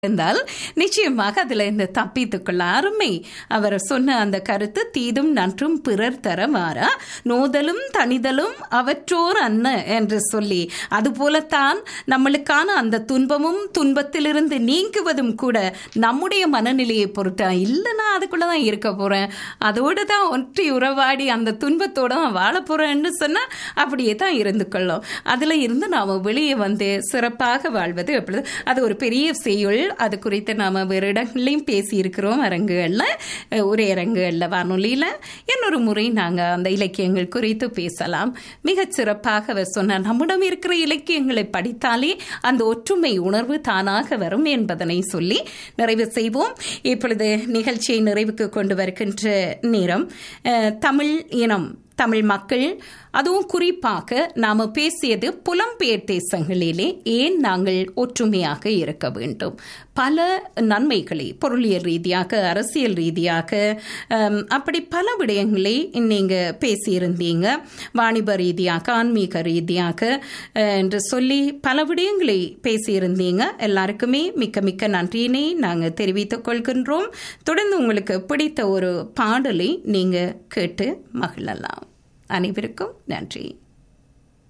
இருந்தால் நிச்சயமாக அதுல இந்த தப்பித்துக்கொள்ள அருமை அவர் சொன்ன அந்த கருத்து தீதும் நன்றும் பிறர் தர மாறா நோதலும் தனிதலும் அவற்றோர் அன்ன என்று சொல்லி அதுபோலத்தான் நம்மளுக்கான அந்த துன்பமும் துன்பத்திலிருந்து நீங்குவதும் கூட நம்முடைய மனநிலையை பொறுத்தா இல்லை நான் அதுக்குள்ள தான் இருக்க போறேன் அதோடு தான் ஒற்றி உறவாடி அந்த துன்பத்தோட தான் வாழ போறேன்னு சொன்னா அப்படியே தான் இருந்து கொள்ளும் அதுல இருந்து நாம வெளியே வந்து சிறப்பாக வாழ்வது எப்படி அது ஒரு பெரிய செய்யுள் அது குறித்து நாம் வேறு இடங்கள்லையும் பேசியிருக்கிறோம் அரங்குகளில் ஒரே அரங்குகளில் வானொலியில் இன்னொரு முறை நாங்கள் அந்த இலக்கியங்கள் குறித்து பேசலாம் மிகச் சிறப்பாக அவர் சொன்னார் நம்மிடம் இருக்கிற இலக்கியங்களை படித்தாலே அந்த ஒற்றுமை உணர்வு தானாக வரும் என்பதனை சொல்லி நிறைவு செய்வோம் இப்பொழுது நிகழ்ச்சியை நிறைவுக்கு கொண்டு வருகின்ற நேரம் தமிழ் இனம் தமிழ் மக்கள் அதுவும் குறிப்பாக நாம் பேசியது புலம்பெயர் தேசங்களிலே ஏன் நாங்கள் ஒற்றுமையாக இருக்க வேண்டும் பல நன்மைகளை பொருளியல் ரீதியாக அரசியல் ரீதியாக அப்படி பல விடயங்களை நீங்கள் பேசியிருந்தீங்க வாணிப ரீதியாக ஆன்மீக ரீதியாக என்று சொல்லி பல விடயங்களை பேசியிருந்தீங்க எல்லாருக்குமே மிக்க மிக்க நன்றியினை நாங்கள் தெரிவித்துக் கொள்கின்றோம் தொடர்ந்து உங்களுக்கு பிடித்த ஒரு பாடலை நீங்கள் கேட்டு மகிழலாம் அனைவருக்கும் நன்றி